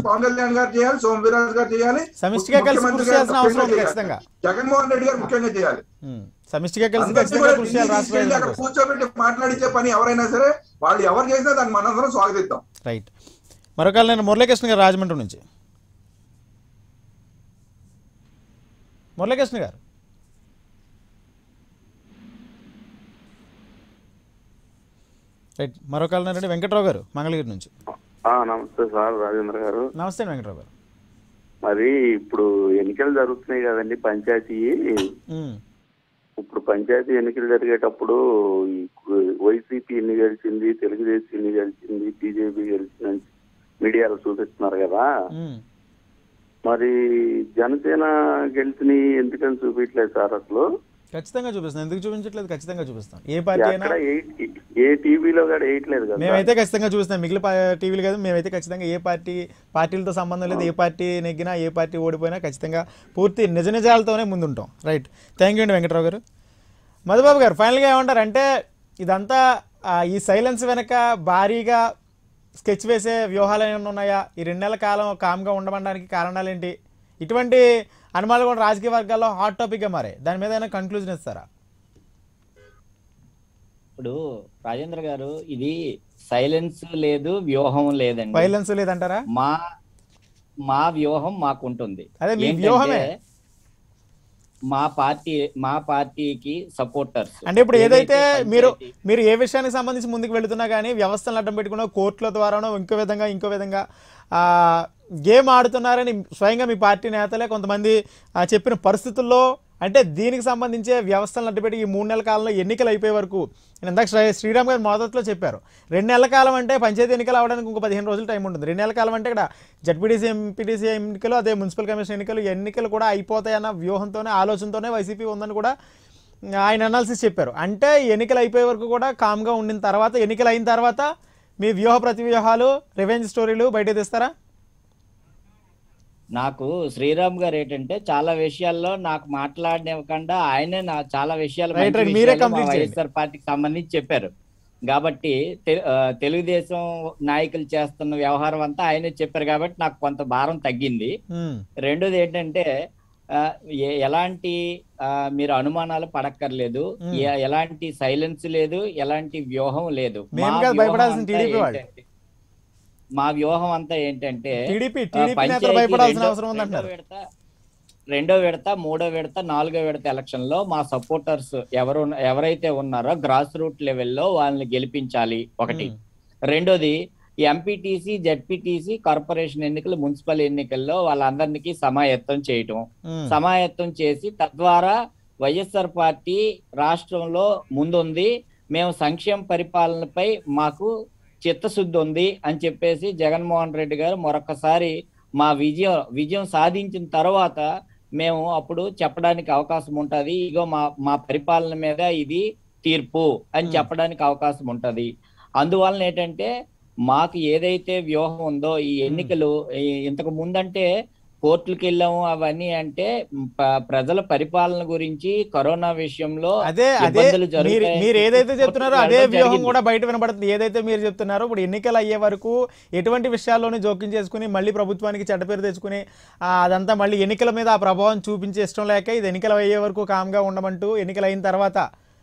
పవన్ కళ్యాణ్ గారు చేయాలి సోమ వీరాజ్ గారు చేయాలి సమిష్టిగా కలిసి ముఖ్యమంత్రి కృషి చేయాల్సిన గారు అవసరం ఉంది ముఖ్యంగా ఖచ్చితంగా. చేయాలి. జగన్మోహన్ రెడ్డి గారు ముఖ్యంగా చేయాలి ఉమ్. సమిష్టిగా కలిసి అందరినీ ఖచ్చితంగా కూడా కృషి చేయాలి ఢిల్లీ రాష్ట్ర తీసుకెళ్ళి ప్రయోజనం అక్కడ కోసం. కూర్చోబెట్టి మాట్లాడించే పని ఎవరైనా సరే వాళ్ళు ఎవరు చేసినా దాన్ని మనందరం స్వాగతిద్దాం రైట్ మరొక నేను మురళీకృష్ణ గారు రాజమండ్రి నుంచి మురళీకృష్ణ గారు రైట్ మరొక రెడ్డి వెంకట్రావు గారు మంగళగిరి నుంచి ఆ, నమస్తే సార్ రాజేంద్ర గారు నమస్తే అండి వెంకట్రావు గారు మరి ఇప్పుడు ఎన్నికలు జరుగుతున్నాయి కదండి పంచాయతీ ఉమ్, ఇప్పుడు పంచాయతీ ఎన్నికలు జరిగేటప్పుడు ఈ వైసీపీ ఎన్ని గెలిచింది తెలుగుదేశం ఎన్ని గెలిచింది బీజేపీ గెలిచిందని మీడియాలో చూపిస్తున్నారు కదా ఉమ్. మరి జనసేన గెలిచినవి ఎందుకని చూపించలేదు సార్ అసలు ఖచ్చితంగా చూపిస్తాను ఎందుకు చూపించట్లేదు ఖచ్చితంగా చూపిస్తాం ఏ పార్టీ అయినా ఎక్కడ ఏ- ఏ టీవీలో కూడా వేయట్లేదు కదా మేమైతే ఖచ్చితంగా చూస్తాం మిగిలిన పా- టీవీలు కాదు మేమైతే ఖచ్చితంగా ఏ పార్టీ పార్టీలతో సంబంధం లేదు ఏ పార్టీ నెగ్గినా ఏ పార్టీ ఓడిపోయినా ఖచ్చితంగా పూర్తి నిజ నిజాలతోనే ముందుంటాం రైట్ థ్యాంక్ యూ అండి వెంకట్రావు గారు మధుబాబు గారు ఫైనల్గా ఏమంటారు అంటే ఇదంతా ఆ, ఈ సైలెన్స్ వెనక భారీగా స్కెచ్ వేసే వ్యూహాలు ఏమైనా ఉన్నాయా ఈ రెండు నెలల కాలం కామ్గా ఉండమనడానికి కారణాలు ఏంటి ఇటువంటి అనుమానాలు కూడా రాజకీయ వర్గాల్లో హాట్ టాపిక్గా మారాయి దాని మీద ఏమైనా కన్క్లూజన్ ఇస్తారా ఇప్పుడు రాజేంద్ర గారు ఇది సైలెన్స్ లేదు వ్యూహం లేదండి వైలెన్స్ లేదంటారా మా మా వ్యూహం మాకుంటుంది అదే మీ ఏంటంటే, వ్యూహమే. మా పార్టీ మా పార్టీకి సపోర్టర్స్ అంటే ఇప్పుడు ఏదైతే మీరు మీరు ఏ విషయానికి సంబంధించి ముందుకు వెళుతున్నా కానీ వ్యవస్థలను అడ్డం పెట్టుకున్న కోర్టుల ద్వారానో ఇంకో విధంగా ఇంకో విధంగా ఆ, గేమ్ ఆడుతున్నారని స్వయంగా మీ పార్టీ నేతలే కొంతమంది ఆ, చెప్పిన పరిస్థితుల్లో అంటే దీనికి సంబంధించే వ్యవస్థలను అడ్డుపెట్టి ఈ మూడు నెలల కాలంలో ఎన్నికలు అయిపోయే వరకు నేను ఇందాక శ్రీ- శ్రీరామ్ గారు మొదట్లో చెప్పారు రెండు నెలల కాలం అంటే పంచాయతీ ఎన్నికలు అవడానికి ఇంకో పదిహేను రోజులు టైం ఉంటుంది రెండు నెలల కాలం అంటే ఇక్కడ జడ్పీటీసీ ఎంపీటీసీ ఎన్నికలు అదే మున్సిపల్ కమిషన్ ఎన్నికలు ఈ ఎన్నికలు కూడా అయిపోతాయన్న వ్యూహంతోనే ఆలోచనతోనే వైసీపీ ఉందని కూడా ఆయన అనాలిసిస్ చెప్పారు అంటే ఎన్నికలు అయిపోయే వరకు కూడా కామ్గా ఉండిన తర్వాత ఎన్నికలు అయిన తర్వాత మీ వ్యూహ ప్రతి వ్యూహాలు రివెంజ్ స్టోరీలు బయట తీస్తారా నాకు శ్రీరామ్ గారు ఏంటంటే చాలా విషయాల్లో నాకు మాట్లాడనివ్వకుండా ఆయనే నా చాలా విషయాలు Right, మంచి right. మీరే విషయాలు మా complete చేయండి. వైఎస్ఆర్ పార్టీకి సంబంధించి చెప్పారు కాబట్టి తె- ఆ, తెలుగుదేశం నాయకులు చేస్తున్న వ్యవహారం అంతా ఆయనే చెప్పారు కాబట్టి నాకు కొంత భారం తగ్గింది ఉమ్, రెండోది ఏంటంటే ఆ, ఎ- ఎలాంటి ఆ, మీరు అనుమానాలు పడక్కర్లేదు మ్మ్. ఎ- ఎలాంటి సైలెన్స్ లేదు ఎలాంటి వ్యూహం లేదు మేం మా కాదు వ్యూహం భయపడాల్సిన అంతా TDP వాళ్ళు. ఏంటంటే- మా వ్యూహం అంతా ఏంటంటే టీడీపీ ఆ, టీడీపీ నేతలు పంచాయతీ భయపడాల్సిన రెండో- అవసరం రెండో ఉందంటున్నారు విడత రెండో విడత మూడో విడత నాలుగో విడత ఎలక్షన్ లో మా సపోర్టర్స్ ఎవరు ఎవరైతే ఉన్నారో గ్రాస్ రూట్ లెవెల్లో వాళ్ళని గెలిపించాలి ఒకటి ఉమ్, రెండోది ఎంపీటీసీ జెడ్పీటీసీ కార్పొరేషన్ ఎన్నికలు మున్సిపల్ ఎన్నికల్లో వాళ్ళందరికీ సమాయత్తం చేయటం ఉమ్, సమాయత్తం చేసి తద్వారా వైఎస్ఆర్ పార్టీ రాష్ట్రంలో ముందుంది మేము సంక్షేమ పరిపాలనపై మాకు చిత్తశుద్ధి ఉంది అని చెప్పేసి జగన్మోహన్ రెడ్డి గారు మరొకసారి మా విజయం విజయం సాధించిన తర్వాత మేము అప్పుడు చెప్పడానికి అవకాశం ఉంటది ఇగో మా మా పరిపాలన మీద ఇది తీర్పు అని Hmm. చెప్పడానికి అవకాశం ఉంటది అందువలన ఏంటంటే మాకు ఏదైతే వ్యూహం ఉందో ఈ ఎన్నికలు ఈ- ఇంతకు ముందంటే కోర్టులకు వెళ్ళాము అవన్నీ అంటే ప- ప్రజల పరిపాలన గురించి కరోనా విషయంలో అదే అదే ఇబ్బందులు మీరు జరుగుతాయని మీరు ఏదైతే చెప్తున్నారో కోర్టుకు అదే వెళ్ళడం వ్యూహం జరిగింది. కూడా బయట వినబడుతుంది ఏదైతే మీరు చెప్తున్నారో ఇప్పుడు ఎన్నికలు అయ్యే వరకు ఎటువంటి విషయాల్లోనే జోక్యం చేసుకుని మళ్ళీ ప్రభుత్వానికి చెడ్డ పేరు తెచ్చుకుని ఆ, అదంతా మళ్ళీ ఎన్నికల మీద ఆ ప్రభావం చూపించే ఇష్టం లేక ఇది ఎన్నికలు అయ్యే వరకు కామ్గా ఉండమంటూ ఎన్నికలు అయిన తర్వాత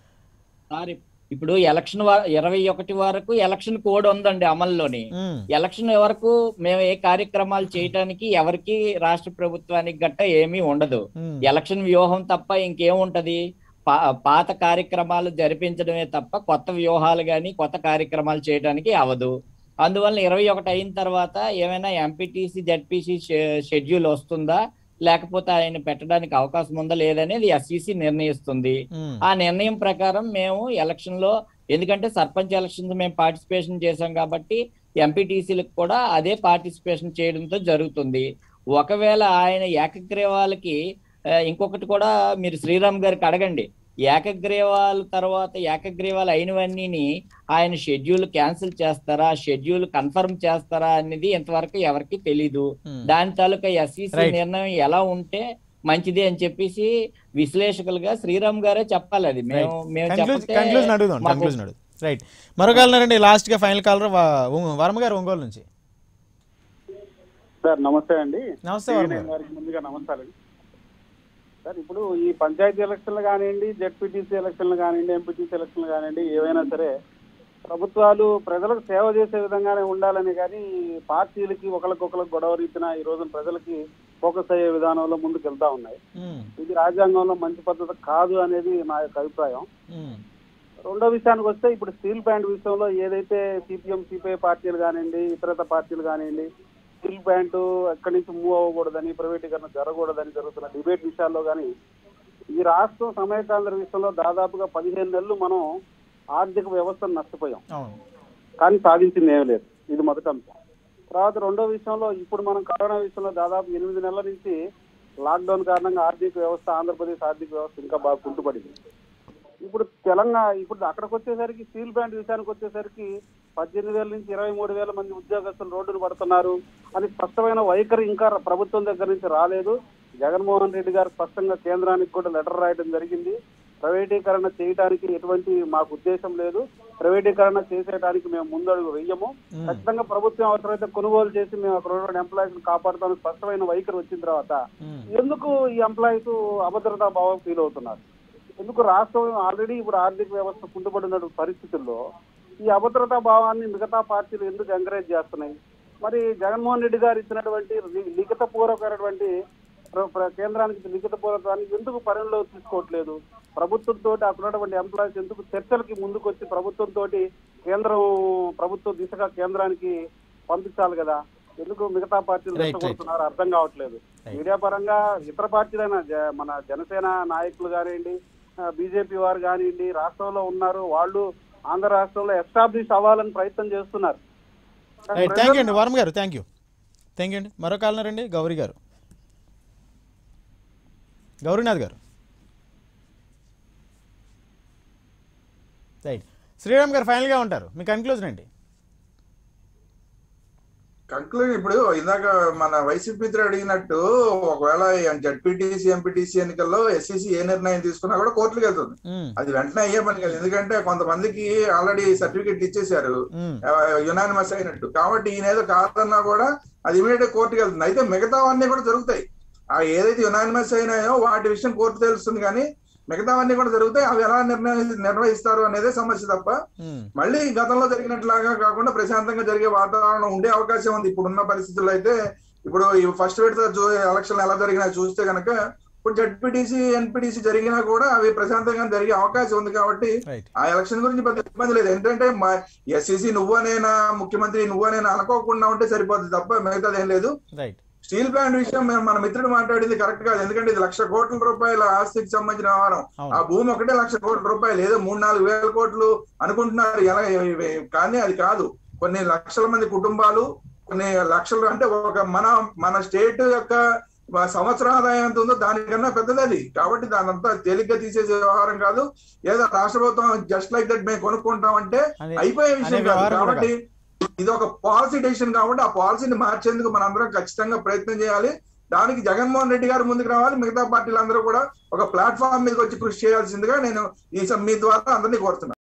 సార్ ఇప్పుడు ఎలక్షన్ వా- ఇరవై ఒకటి వరకు ఎలక్షన్ కోడ్ ఉందండి అమల్లోని ఉమ్, ఎలక్షన్ వరకు మేము ఏ కార్యక్రమాలు చేయటానికి ఎవరికి రాష్ట్ర ప్రభుత్వానికి గట్ట ఏమీ ఉండదు ఉమ్, ఎలక్షన్ వ్యూహం తప్ప ఇంకేముంటది పా- పాత కార్యక్రమాలు జరిపించడమే తప్ప కొత్త వ్యూహాలు గాని కొత్త కార్యక్రమాలు చేయడానికి అవదు అందువల్ల ఇరవై ఒకటి అయిన తర్వాత ఏమైనా ఎంపీటీసీ జడ్పీసీ షెడ్యూల్ వస్తుందా లేకపోతే ఆయన పెట్టడానికి అవకాశం ఉందా లేదనేది ఎస్ఈసి నిర్ణయిస్తుంది ఉమ్, ఆ నిర్ణయం ప్రకారం మేము ఎలక్షన్ లో ఎందుకంటే సర్పంచ్ ఎలక్షన్స్ మేము పార్టిసిపేషన్ చేశాం కాబట్టి ఎంపీటీసీలకు కూడా అదే పార్టిసిపేషన్ చేయడంతో జరుగుతుంది ఒకవేళ ఆయన ఏకగ్రీవాలకి ఆ, ఇంకొకటి కూడా మీరు శ్రీరామ్ గారికి అడగండి ఏకగ్రీవాల తర్వాత ఏకగ్రీవాలు అయినవన్నీ ఆయన షెడ్యూల్ క్యాన్సిల్ చేస్తారా షెడ్యూల్ కన్ఫర్మ్ చేస్తారా అనేది ఇంతవరకు ఎవరికి తెలీదు ఉమ్. దాని తాలూకా ఎస్ఈసి Right. నిర్ణయం ఎలా ఉంటే మంచిది అని చెప్పేసి విశ్లేషకులుగా శ్రీరామ్ గారే చెప్పాలి అది మేము మేము కన్క్లూజ్ చెప్పతే కన్క్లూజన్ అడుగుదాం మాకు- కన్క్లూజన్ అడుగు రైట్ మరొక రండి లాస్ట్గా ఫైనల్ కాలర్ వర్మ గారు ఒంగోలు నుంచి సార్ నమస్తే అండి నమస్తే వర్మ నేను గారు వారికి ముందుగా నమస్కారం సార్ ఇప్పుడు ఈ పంచాయతీ ఎలక్షన్లు కానివ్వండి జెడ్పీటీసీ ఎలక్షన్లు కానివ్వండి ఎంపీటీసీ ఎలక్షన్లు కానివ్వండి ఏవైనా సరే ప్రభుత్వాలు ప్రజలకు సేవ చేసే విధంగానే ఉండాలని కానీ పార్టీలకి ఒకరికొకరికి గొడవ రీతిన ఈ రోజు ప్రజలకి ఫోకస్ అయ్యే విధానంలో ముందుకు వెళ్తా ఉన్నాయి ఉమ్, ఇది రాజ్యాంగంలో మంచి పద్ధతి కాదు అనేది నా యొక్క అభిప్రాయం ఉమ్, రెండో విషయానికి వస్తే ఇప్పుడు స్టీల్ ప్లాంట్ విషయంలో ఏదైతే సిపిఎం సిపిఐ పార్టీలు కానివ్వండి ఇతరత పార్టీలు కానివ్వండి స్టీల్ ప్లాంట్ ఎక్కడి నుంచి మూవ్ అవ్వకూడదని ప్రైవేటీకరణ జరగకూడదని జరుగుతున్న డిబేట్ విషయాల్లో కానీ ఈ రాష్ట్రం సమయకాంధ్ర విషయంలో దాదాపుగా పదిహేను నెలలు మనం ఆర్థిక వ్యవస్థను నష్టపోయాం అవును కానీ సాధించింది ఏమీ లేదు ఇది మొదటి అంశం తర్వాత రెండో విషయంలో ఇప్పుడు మనం కరోనా విషయంలో దాదాపు ఎనిమిది నెలల నుంచి లాక్డౌన్ కారణంగా ఆర్థిక వ్యవస్థ ఆంధ్రప్రదేశ్ ఆర్థిక వ్యవస్థ ఇంకా బాగా కుంటుపడింది ఇప్పుడు తెలంగాణ ఇప్పుడు అక్కడికి వచ్చేసరికి స్టీల్ ప్లాంట్ విషయానికి వచ్చేసరికి పద్దెనిమిది వేల నుంచి ఇరవై మూడు వేల మంది ఉద్యోగస్తులు రోడ్డును పడుతున్నారు అని స్పష్టమైన వైఖరి ఇంకా ప్రభుత్వం దగ్గర నుంచి రాలేదు జగన్మోహన్ రెడ్డి గారు స్పష్టంగా కేంద్రానికి కూడా లెటర్ రాయడం జరిగింది ప్రైవేటీకరణ చేయడానికి ఎటువంటి మాకు ఉద్దేశం లేదు ప్రైవేటీకరణ చేసేయడానికి మేము ముందడుగు వెయ్యము ఉమ్, ఖచ్చితంగా ప్రభుత్వం అవసరమైతే కొనుగోలు చేసి మేము అక్కడ ఉన్న ఎంప్లాయీస్ కాపాడుతామని స్పష్టమైన వైఖరి వచ్చిన తర్వాత ఉమ్, ఎందుకు ఈ ఎంప్లాయీస్ అభద్రతా భావం ఫీల్ అవుతున్నారు ఎందుకు రాష్ట్రం ఆల్రెడీ ఇప్పుడు ఆర్థిక వ్యవస్థ కుంటుపడిన పరిస్థితుల్లో ఈ అభద్రతా భావాన్ని మిగతా పార్టీలు ఎందుకు ఎంకరేజ్ చేస్తున్నాయి మరి జగన్మోహన్ రెడ్డి గారు ఇచ్చినటువంటి లి- లిఖిత పూర్వకమైనటువంటి ప్ర- ప్ర- కేంద్రానికి లిఖిత పూర్వకాన్ని ఎందుకు పరిగణలో తీసుకోవట్లేదు ప్రభుత్వంతో అక్కడ ఉన్నటువంటి ఎంప్లాయీస్ ఎందుకు చర్చలకి ముందుకు వచ్చి ప్రభుత్వంతో కేంద్రం ప్రభుత్వ దిశగా కేంద్రానికి పంపించాలి కదా ఎందుకు మిగతా పార్టీలు Right, right. రెచ్చగొడుతున్నారు అర్థం కావట్లేదు Right. మీడియా పరంగా ఇతర పార్టీలైన జ- మన జనసేన నాయకులు కానివ్వండి బీజేపీ వారు కానివ్వండి రాష్ట్రంలో ఉన్నారు వాళ్ళు ఆంధ్ర రాష్ట్రంలో ఎస్టాబ్లిష్ అవ్వాలని ప్రయత్నం చేస్తున్నారు రైట్ థ్యాంక్ యూ అండి వర్మ గారు థ్యాంక్ యూ థ్యాంక్ యూ అండి మరో కాలనర్ అండి గౌరీ గారు గౌరీనాథ్ గారు రైట్ శ్రీరామ్ గారు ఫైనల్గా ఉంటారు మీ కన్క్లూజన్ అండి కంక్లూడ్ ఇప్పుడు ఇందాక మన వైసీపీ మిత్రుడు అడిగినట్టు ఒకవేళ జడ్పీటీసీ ఎంపీటీసీ ఎన్నికల్లో ఎస్సీసీ ఏ నిర్ణయం తీసుకున్నా కూడా కోర్టులకు వెళ్తుంది ఉమ్, అది వెంటనే అయ్యే పని కాదు ఎందుకంటే కొంతమందికి ఆల్రెడీ సర్టిఫికేట్ ఇచ్చేశారు ఉమ్, యునానిమస్ అయినట్టు కాబట్టి ఈయన ఏదో కాదన్నా కూడా అది ఇమీడియట్ కోర్టుకి వెళ్తుంది అయితే మిగతావన్నీ కూడా జరుగుతాయి ఆ ఏదైతే యునానిమస్ అయినాయో వాటి విషయం కోర్టు తెలుస్తుంది కానీ మిగతావన్నీ కూడా జరుగుతాయి అవి ఎలా నిర్ణయి నిర్వహిస్తారు అనేదే సమస్య తప్ప ఉమ్, మళ్ళీ గతంలో జరిగినట్లాగా కాకుండా ప్రశాంతంగా జరిగే వాతావరణం ఉండే అవకాశం ఉంది ఇప్పుడున్న పరిస్థితుల్లో అయితే ఇప్పుడు ఈ ఫస్ట్ విడత ఎలక్షన్ ఎలా జరిగినా చూస్తే కనుక ఇప్పుడు జడ్పీటీసీ ఎన్పీటీసీ జరిగినా కూడా అవి ప్రశాంతంగా జరిగే అవకాశం ఉంది కాబట్టి రైట్ ఆ ఎలక్షన్ గురించి పెద్ద ఇబ్బంది లేదు ఏంటంటే ఎస్సీసీ నువ్వనేనా ముఖ్యమంత్రి నువ్వనేనా అనుకోకుండా ఉంటే సరిపోతుంది తప్ప మిగతాది ఏం లేదు రైట్ స్టీల్ ప్లాంట్ విషయం మేము- మన మిత్రుడు మాట్లాడింది కరెక్ట్ కాదు ఎందుకంటే ఇది లక్ష కోట్ల రూపాయల ఆస్తికి సంబంధించిన వ్యవహారం అవును. ఆ భూమి ఒకటే లక్ష కోట్ల రూపాయలు ఏదో మూడు నాలుగు వేల కోట్లు అనుకుంటున్నారు ఎలా ఇవి- కానీ అది కాదు కొన్ని లక్షల మంది కుటుంబాలు కొన్ని లక్షలు అంటే ఒక మన మన స్టేట్ యొక్క సంవత్సర ఆదాయం ఎంత ఉందో దానికన్నా పెద్దది అది కాబట్టి దాని అంతా తేలిగ్గా తీసేసే వ్యవహారం కాదు ఏదో రాష్ట్ర ప్రభుత్వం జస్ట్ లైక్ దట్ మేము కొనుక్కుంటామంటే అదే- అయిపోయే అనే విషయం కాదు వ్యవహారం కూడా కాబట్టి ఇది ఒక పాలసీ డెసిషన్ కాబట్టి ఆ పాలసీని మార్చేందుకు మనందరం ఖచ్చితంగా ప్రయత్నం చేయాలి దానికి జగన్మోహన్ రెడ్డి గారు ముందుకు రావాలి మిగతా పార్టీలందరూ కూడా ఒక ప్లాట్ఫామ్ మీదకి వచ్చి కృషి చేయాల్సిందిగా నేను ఈ స- మీ ద్వారా అందరినీ కోరుతున్నాను